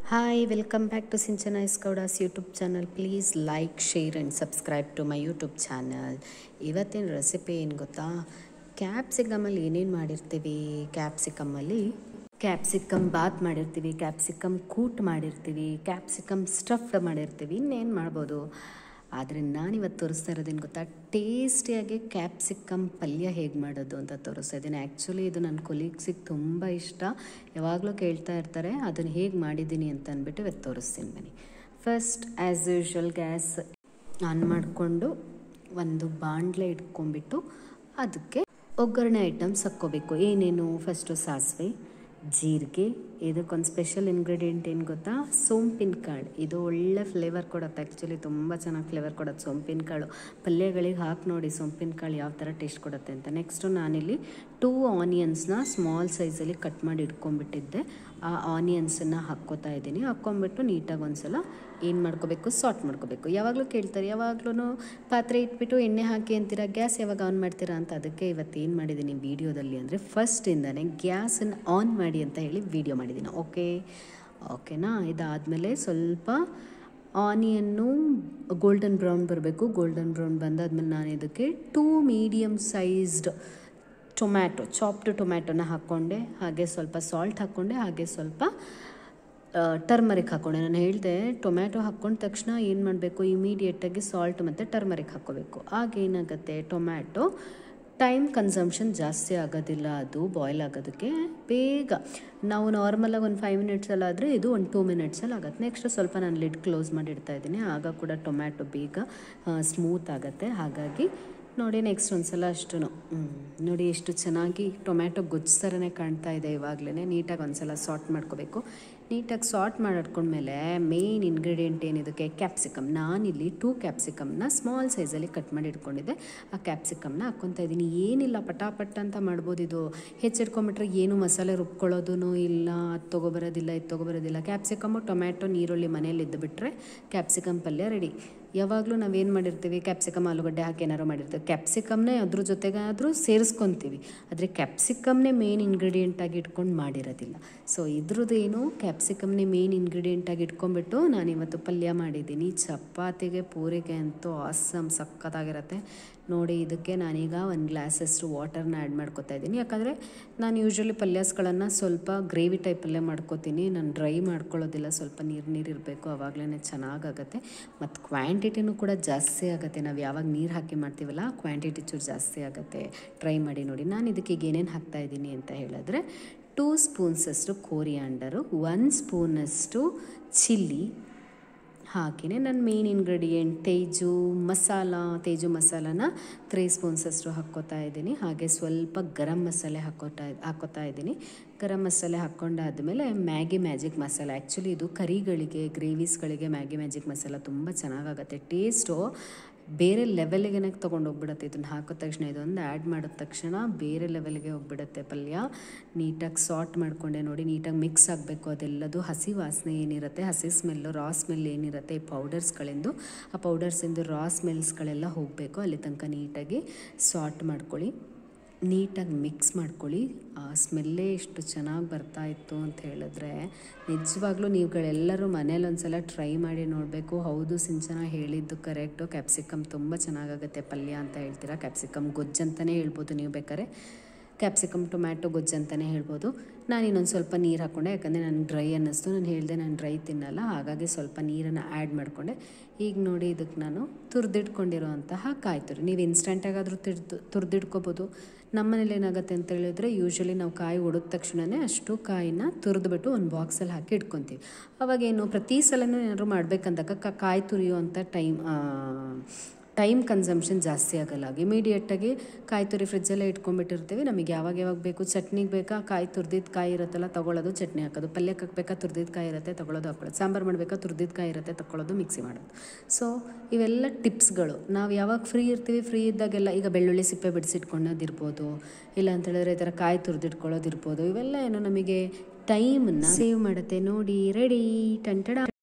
hi welcome back to Sinchana ಇಸ್ಕೌಡಾಸ್ YouTube channel please like share and subscribe to my YouTube channel ಇವತ್ತಿನ recipe ಏನು ಗೊತ್ತಾ ಕ್ಯಾಪ್ಸಿಕಮಲ್ಲಿ ಏನೇನು ಮಾಡಿರ್ತೀವಿ ಕ್ಯಾಪ್ಸಿಕಮ್ಮಲ್ಲಿ ಕ್ಯಾಪ್ಸಿಕಮ್ ಬಾತ್ ಮಾಡಿರ್ತೀವಿ ಕ್ಯಾಪ್ಸಿಕಮ್ ಕೂಟ್ ಮಾಡಿರ್ತೀವಿ ಕ್ಯಾಪ್ಸಿಕಮ್ ಸ್ಟಫ್ಡ್ ಮಾಡಿರ್ತೀವಿ ಇನ್ನೇನು ಮಾಡ್ಬೋದು ಆದರೆ ನಾನಿವತ್ತು ತೋರಿಸ್ತಾ ಇರೋದೇನು ಗೊತ್ತಾ ಟೇಸ್ಟಿಯಾಗಿ ಕ್ಯಾಪ್ಸಿಕಮ್ ಪಲ್ಯ ಹೇಗೆ ಮಾಡೋದು ಅಂತ ತೋರಿಸ್ತಾ ಇದ್ದೀನಿ ಆ್ಯಕ್ಚುಲಿ ಇದು ನನ್ನ ಕೊಲೀಗ್ಸಿಗೆ ತುಂಬ ಇಷ್ಟ ಯಾವಾಗಲೂ ಕೇಳ್ತಾ ಇರ್ತಾರೆ ಅದನ್ನು ಹೇಗೆ ಮಾಡಿದ್ದೀನಿ ಅಂತ ಅಂದ್ಬಿಟ್ಟು ಇವತ್ತು ತೋರಿಸ್ತೀನಿ ಬನ್ನಿ first as usual gas on ಮಾಡಿಕೊಂಡು ಒಂದು ಬಾಣಲೆ ಇಟ್ಕೊಂಡ್ಬಿಟ್ಟು ಅದಕ್ಕೆ ಒಗ್ಗರಣೆ ಐಟಮ್ಸ್ ಹಾಕ್ಕೋಬೇಕು ಏನೇನು ಫಸ್ಟು ಸಾಸಿವೆ ಜೀರಿಗೆ ಇದಕ್ಕೊಂದು ಸ್ಪೆಷಲ್ ಇಂಗ್ರೀಡಿಯೆಂಟ್ ಏನು ಗೊತ್ತಾ ಸೋಂಪಿನ ಕಾಳು ಇದು ಒಳ್ಳೆ ಫ್ಲೇವರ್ ಕೊಡುತ್ತೆ ಆ್ಯಕ್ಚುಲಿ ತುಂಬ ಚೆನ್ನಾಗಿ ಫ್ಲೇವರ್ ಕೊಡುತ್ತೆ ಸೋಂಪಿನ ಕಾಳು ಪಲ್ಯಗಳಿಗೆ ಹಾಕಿ ನೋಡಿ ಸೋಂಪಿನ ಕಾಳು ಯಾವ ಥರ ಟೇಸ್ಟ್ ಕೊಡುತ್ತೆ ಅಂತ ನೆಕ್ಸ್ಟು ನಾನಿಲ್ಲಿ ಟೂ ಆನಿಯನ್ಸ್ನ ಸ್ಮಾಲ್ ಸೈಜಲ್ಲಿ ಕಟ್ ಮಾಡಿ ಇಟ್ಕೊಂಡ್ಬಿಟ್ಟಿದ್ದೆ ಆ ಆನಿಯನ್ಸನ್ನು ಹಾಕ್ಕೋತಾ ಇದ್ದೀನಿ ಹಾಕ್ಕೊಂಬಿಟ್ಟು ನೀಟಾಗಿ ಒಂದ್ಸಲ ಏನು ಮಾಡ್ಕೋಬೇಕು ಸಾಟ್ ಮಾಡ್ಕೋಬೇಕು ಯಾವಾಗಲೂ ಕೇಳ್ತಾರೆ ಯಾವಾಗಲೂ ಪಾತ್ರೆ ಇಟ್ಬಿಟ್ಟು ಎಣ್ಣೆ ಹಾಕಿ ಅಂತೀರಾ ಗ್ಯಾಸ್ ಯಾವಾಗ ಆನ್ ಮಾಡ್ತೀರಾ ಅಂತ ಅದಕ್ಕೆ ಇವತ್ತು ಏನು ಮಾಡಿದ್ದೀನಿ ವೀಡಿಯೋದಲ್ಲಿ ಅಂದರೆ ಫಸ್ಟಿಂದನೇ ಗ್ಯಾಸನ್ನು ಆನ್ ಮಾಡಿ ಅಂತ ಹೇಳಿ ವೀಡಿಯೋ ಮಾಡಿದ್ದೀನಿ ಓಕೆ ಓಕೆನಾ ಇದಾದಮೇಲೆ ಸ್ವಲ್ಪ ಆನಿಯನ್ನು ಗೋಲ್ಡನ್ ಬ್ರೌನ್ ಬರಬೇಕು ಗೋಲ್ಡನ್ ಬ್ರೌನ್ ಬಂದಾದ್ಮೇಲೆ ನಾನು ಇದಕ್ಕೆ two medium sized tomato chopped ಟೊಮ್ಯಾಟೊನ ಹಾಕ್ಕೊಂಡೆ ಹಾಗೆ ಸ್ವಲ್ಪ ಸಾಲ್ಟ್ ಹಾಕ್ಕೊಂಡೆ ಹಾಗೆ ಸ್ವಲ್ಪ ಟರ್ಮರಿಕ್ ಹಾಕ್ಕೊಂಡೆ ನಾನು ಹೇಳಿದೆ ಟೊಮ್ಯಾಟೊ ಹಾಕ್ಕೊಂಡ ತಕ್ಷಣ ಏನು ಮಾಡಬೇಕು ಇಮಿಡಿಯೇಟಾಗಿ ಸಾಲ್ಟ್ ಮತ್ತು ಟರ್ಮರಿಕ್ ಹಾಕ್ಕೋಬೇಕು ಆಗ ಏನಾಗುತ್ತೆ ಟೊಮ್ಯಾಟೊ ಟೈಮ್ ಕನ್ಸಂಪ್ಷನ್ ಜಾಸ್ತಿ ಆಗೋದಿಲ್ಲ ಅದು ಬಾಯ್ಲ್ ಆಗೋದಕ್ಕೆ ಬೇಗ ನಾವು ನಾರ್ಮಲಾಗಿ ಒಂದು ಫೈವ್ ಮಿನಿಟ್ಸಲ್ಲಾದರೆ ಇದು ಒಂದು ಟೂ ಮಿನಿಟ್ಸಲ್ಲಿ ಆಗುತ್ತೆ ನೆಕ್ಸ್ಟ್ ಸ್ವಲ್ಪ ನಾನು ಲಿಡ್ ಕ್ಲೋಸ್ ಮಾಡಿ ಇಡ್ತಾ ಇದ್ದೀನಿ ಆಗ ಕೂಡ ಟೊಮ್ಯಾಟೊ ಬೇಗ ಸ್ಮೂತ್ ಆಗುತ್ತೆ ಹಾಗಾಗಿ ನೋಡಿ ನೆಕ್ಸ್ಟ್ ಒಂದ್ಸಲ ಅಷ್ಟು ನೋಡಿ ಎಷ್ಟು ಚೆನ್ನಾಗಿ ಟೊಮ್ಯಾಟೊ ಗೊಜ್ಜು ಥರನೇ ಕಾಣ್ತಾ ಇದೆ ಇವಾಗಲೇ ನೀಟಾಗಿ ಒಂದ್ಸಲ ಸಾರ್ಟ್ ಮಾಡ್ಕೋಬೇಕು ನೀಟಾಗಿ ಸಾರ್ಟ್ ಮಾಡಿಟ್ಕೊಂಡ್ಮೇಲೆ ಮೇಯ್ನ್ ಇಂಗ್ರೀಡಿಯೆಂಟ್ ಏನಿದಕ್ಕೆ ಕ್ಯಾಪ್ಸಿಕಮ್ ನಾನಿಲ್ಲಿ ಟೂ ಕ್ಯಾಪ್ಸಿಕಮ್ನ ಸ್ಮಾಲ್ ಸೈಜಲ್ಲಿ ಕಟ್ ಮಾಡಿ ಇಟ್ಕೊಂಡಿದ್ದೆ ಆ ಕ್ಯಾಪ್ಸಿಕಮ್ನ ಹಾಕ್ಕೊತಾ ಇದ್ದೀನಿ ಏನಿಲ್ಲ ಪಟಾಪಟ್ ಅಂತ ಮಾಡ್ಬೋದು ಇದು ಹೆಚ್ಚಿಟ್ಕೊಂಬಿಟ್ರೆ ಏನು ಮಸಾಲೆ ರುಬ್ಕೊಳ್ಳೋದು ಇಲ್ಲ ಅದು ತೊಗೊಬರೋದಿಲ್ಲ ಇದು ತೊಗೊಬರೋದಿಲ್ಲ ಕ್ಯಾಪ್ಸಿಕಮ್ಮು ಟೊಮ್ಯಾಟೊ ನೀರುಳ್ಳಿ ಮನೇಲಿ ಇದ್ದುಬಿಟ್ರೆ ಕ್ಯಾಪ್ಸಿಕಮ್ ಪಲ್ಯ ರೆಡಿ ಯಾವಾಗಲೂ ನಾವೇನು ಮಾಡಿರ್ತೀವಿ ಕ್ಯಾಪ್ಸಿಕಮ್ ಆಲೂಗಡ್ಡೆ ಹಾಕಿ ಏನಾರು ಮಾಡಿರ್ತೀವಿ ಕ್ಯಾಪ್ಸಿಕಮ್ನೇ ಅದ್ರ ಜೊತೆಗಾದರೂ ಸೇರಿಸ್ಕೊತೀವಿ ಆದರೆ ಕ್ಯಾಪ್ಸಿಕಮ್ನೇ ಮೇನ್ ಇಂಗ್ರೀಡಿಯೆಂಟಾಗಿ ಇಟ್ಕೊಂಡು ಮಾಡಿರೋದಿಲ್ಲ ಸೊ ಇದ್ರದ್ದು ಏನು ಕ್ಯಾಪ್ಸಿಕಮ್ನೇ ಮೇನ್ ಇಂಗ್ರೀಡಿಯೆಂಟಾಗಿ ಇಟ್ಕೊಂಡ್ಬಿಟ್ಟು ನಾನಿವತ್ತು ಪಲ್ಯ ಮಾಡಿದ್ದೀನಿ ಚಪಾತಿಗೆ ಪೂರಿಗೆ ಅಂತೂ ಆಸಮ್ ಸಖತ್ತಾಗಿರುತ್ತೆ ನೋಡಿ ಇದಕ್ಕೆ ನಾನೀಗ ಒಂದು ಗ್ಲಾಸಷ್ಟು ವಾಟರ್ನ ಆ್ಯಡ್ ಮಾಡ್ಕೊತಾ ಇದ್ದೀನಿ ಯಾಕಂದರೆ ನಾನು ಯೂಶ್ವಲಿ ಪಲ್ಯಸ್ಗಳನ್ನು ಸ್ವಲ್ಪ ಗ್ರೇವಿ ಟೈಪಲ್ಲೇ ಮಾಡ್ಕೋತೀನಿ ನಾನು ಡ್ರೈ ಮಾಡ್ಕೊಳ್ಳೋದಿಲ್ಲ ಸ್ವಲ್ಪ ನೀರು ನೀರು ಇರಬೇಕು ಆವಾಗಲೇ ಚೆನ್ನಾಗಾಗತ್ತೆ ಮತ್ತು ಕ್ವಾಂಟಿಟಿನೂ ಕೂಡ ಜಾಸ್ತಿ ಆಗುತ್ತೆ ನಾವು ಯಾವಾಗ ನೀರು ಹಾಕಿ ಮಾಡ್ತೀವಲ್ಲ ಕ್ವಾಂಟಿಟಿ ಚೂರು ಜಾಸ್ತಿ ಆಗುತ್ತೆ ಟ್ರೈ ಮಾಡಿ ನೋಡಿ ನಾನು ಇದಕ್ಕೆ ಈಗ ಏನೇನು ಹಾಕ್ತಾ ಇದ್ದೀನಿ ಅಂತ ಹೇಳಿದ್ರೆ ಟೂ ಸ್ಪೂನ್ಸಷ್ಟು ಕೋರಿಯಾಂಡರು ಒನ್ ಸ್ಪೂನಷ್ಟು ಚಿಲ್ಲಿ ಹಾಕಿನೇ ನನ್ನ ಮೇನ್ ಇಂಗ್ರೀಡಿಯೆಂಟ್ ತೇಜು ಮಸಾಲ ತೇಜು ಮಸಾಲಾನ ತ್ರೀ ಸ್ಪೂನ್ಸಷ್ಟು ಹಾಕ್ಕೋತಾ ಇದ್ದೀನಿ ಹಾಗೆ ಸ್ವಲ್ಪ ಗರಂ ಮಸಾಲೆ ಹಾಕೋತಾ ಹಾಕೋತಾ ಇದ್ದೀನಿ ಗರಂ ಮಸಾಲೆ ಹಾಕ್ಕೊಂಡಾದಮೇಲೆ ಮ್ಯಾಗಿ ಮ್ಯಾಜಿಕ್ ಮಸಾಲ ಆ್ಯಕ್ಚುಲಿ ಇದು ಕರಿಗಳಿಗೆ ಗ್ರೇವೀಸ್ಗಳಿಗೆ ಮ್ಯಾಗಿ ಮ್ಯಾಜಿಕ್ ಮಸಾಲ ತುಂಬ ಚೆನ್ನಾಗಾಗತ್ತೆ ಟೇಸ್ಟು ಬೇರೆ ಲೆವೆಲ್ಗೆ ತೊಗೊಂಡು ಹೋಗ್ಬಿಡುತ್ತೆ ಇದನ್ನು ಹಾಕಿದ ತಕ್ಷಣ ಇದೊಂದು ಆ್ಯಡ್ ಮಾಡಿದ ತಕ್ಷಣ ಬೇರೆ ಲೆವೆಲ್ಗೆ ಹೋಗ್ಬಿಡುತ್ತೆ ಪಲ್ಯ ನೀಟಾಗಿ ಸಾಟ್ ಮಾಡಿಕೊಂಡೆ ನೋಡಿ ನೀಟಾಗಿ ಮಿಕ್ಸ್ ಆಗಬೇಕು ಅದೆಲ್ಲದು ಹಸಿ ವಾಸನೆ ಏನಿರುತ್ತೆ ಹಸಿ ಸ್ಮೆಲ್ಲು ರಾ ಸ್ಮೆಲ್ ಏನಿರುತ್ತೆ ಈ ಪೌಡರ್ಸ್ಗಳಿಂದು ಆ ಪೌಡರ್ಸಿಂದು ರಾ ಸ್ಮೆಲ್ಸ್ಗಳೆಲ್ಲ ಹೋಗಬೇಕು ಅಲ್ಲಿ ತನಕ ನೀಟಾಗಿ ಸಾಟ್ ಮಾಡ್ಕೊಳ್ಳಿ ನೀಟಾಗಿ ಮಿಕ್ಸ್ ಮಾಡ್ಕೊಳ್ಳಿ ಆ ಸ್ಮೆಲ್ಲೇ ಎಷ್ಟು ಚೆನ್ನಾಗಿ ಬರ್ತಾ ಇತ್ತು ಅಂತ ಹೇಳಿದ್ರೆ ನಿಜವಾಗ್ಲೂ ನೀವುಗಳೆಲ್ಲರೂ ಮನೇಲಿ ಒಂದ್ಸಲ ಟ್ರೈ ಮಾಡಿ ನೋಡಬೇಕು ಹೌದು ಸಿಂಚನ ಹೇಳಿದ್ದು ಕರೆಕ್ಟು ಕ್ಯಾಪ್ಸಿಕಮ್ ತುಂಬ ಚೆನ್ನಾಗಾಗುತ್ತೆ ಪಲ್ಯ ಅಂತ ಹೇಳ್ತೀರಾ ಕ್ಯಾಪ್ಸಿಕಮ್ ಗೊಜ್ಜು ಅಂತಲೇ ಹೇಳ್ಬೋದು ನೀವು ಬೇಕಾದ್ರೆ ಕ್ಯಾಪ್ಸಿಕಮ್ ಟೊಮ್ಯಾಟೊ ಗೊಜ್ಜು ಅಂತಲೇ ಹೇಳ್ಬೋದು ನಾನು ಇನ್ನೊಂದು ಸ್ವಲ್ಪ ನೀರು ಹಾಕ್ಕೊಂಡೆ ಯಾಕಂದರೆ ನನಗೆ ಡ್ರೈ ಅನ್ನಿಸ್ತು ನಾನು ಹೇಳಿದೆ ನಾನು ಡ್ರೈ ತಿನ್ನಲ್ಲ ಹಾಗಾಗಿ ಸ್ವಲ್ಪ ನೀರನ್ನು ಆ್ಯಡ್ ಮಾಡಿಕೊಂಡೆ ಈಗ ನೋಡಿ ಇದಕ್ಕೆ ನಾನು ತುರಿದಿಟ್ಕೊಂಡಿರೋಂತಹ ಕಾಯಿ ತುರಿ ನೀವು ಇನ್ಸ್ಟೆಂಟಾಗಾದರೂ ತಿರ್ದು ತುರಿದಿಟ್ಕೋಬೋದು ನಮ್ಮನೇಲಿ ಏನಾಗುತ್ತೆ ಅಂತ ಹೇಳಿದ್ರೆ ಯೂಶ್ವಲಿ ನಾವು ಕಾಯಿ ಹೊಡೆದ ತಕ್ಷಣವೇ ಅಷ್ಟು ಕಾಯಿನ ತುರಿದ್ಬಿಟ್ಟು ಒಂದು ಬಾಕ್ಸಲ್ಲಿ ಹಾಕಿ ಇಟ್ಕೊತೀವಿ ಅವಾಗೇನು ಪ್ರತಿ ಸಲನೂ ಏನಾದ್ರು ಮಾಡಬೇಕಂದಾಗ ಕಾಯಿ ತುರಿಯುವಂಥ ಟೈಮ್ ಟೈಮ್ ಕನ್ಸಂಪ್ಷನ್ ಜಾಸ್ತಿ ಆಗಲ್ಲ ಇಮಿಡಿಯೇಟಾಗಿ ಕಾಯಿ ತುರಿ ಫ್ರಿಜ್ಜಲ್ಲೇ ಇಟ್ಕೊಂಡ್ಬಿಟ್ಟಿರ್ತೀವಿ ನಮಗೆ ಯಾವಾಗ ಯಾವಾಗ ಬೇಕು ಚಟ್ನಿಗೆ ಬೇಕಾ ಕಾಯಿ ತುರ್ದಿದ್ದು ಕಾಯಿ ಇರುತ್ತಲ್ಲ ತೊಗೊಳ್ಳೋದು ಚಟ್ನಿ ಹಾಕೋದು ಪಲ್ಯಕ್ಕೆ ಹಾಕ್ಬೇಕಾ ತುರ್ದಿದ್ದು ಕಾಯಿ ಇರುತ್ತೆ ತೊಗೊಳ್ಳೋದು ಹಾಕೊಳ್ಳೋದು ಸಾಂಬಾರು ಮಾಡಬೇಕಾ ತುರ್ದಿದ್ದು ಕಾಯಿ ಇರುತ್ತೆ ತಗೊಳ್ಳೋದು ಮಿಕ್ಸಿ ಮಾಡೋದು ಸೊ ಇವೆಲ್ಲ ಟಿಪ್ಸ್ಗಳು ನಾವು ಯಾವಾಗ ಫ್ರೀ ಇರ್ತೀವಿ ಫ್ರೀ ಇದ್ದಾಗೆಲ್ಲ ಈಗ ಬೆಳ್ಳುಳ್ಳಿ ಸಿಪ್ಪೆ ಬಿಡಿಸಿಟ್ಕೊಳ್ಳೋದಿರ್ಬೋದು ಇಲ್ಲ ಅಂತ ಹೇಳಿದ್ರೆ ಈ ಥರ ಕಾಯಿ ತುರಿದಿಟ್ಕೊಳ್ಳೋದಿರ್ಬೋದು ಇವೆಲ್ಲ ಏನು ನಮಗೆ ಟೈಮನ್ನು ಸೇವ್ ಮಾಡುತ್ತೆ ನೋಡಿ ರೆಡಿ ಟಂಟಡ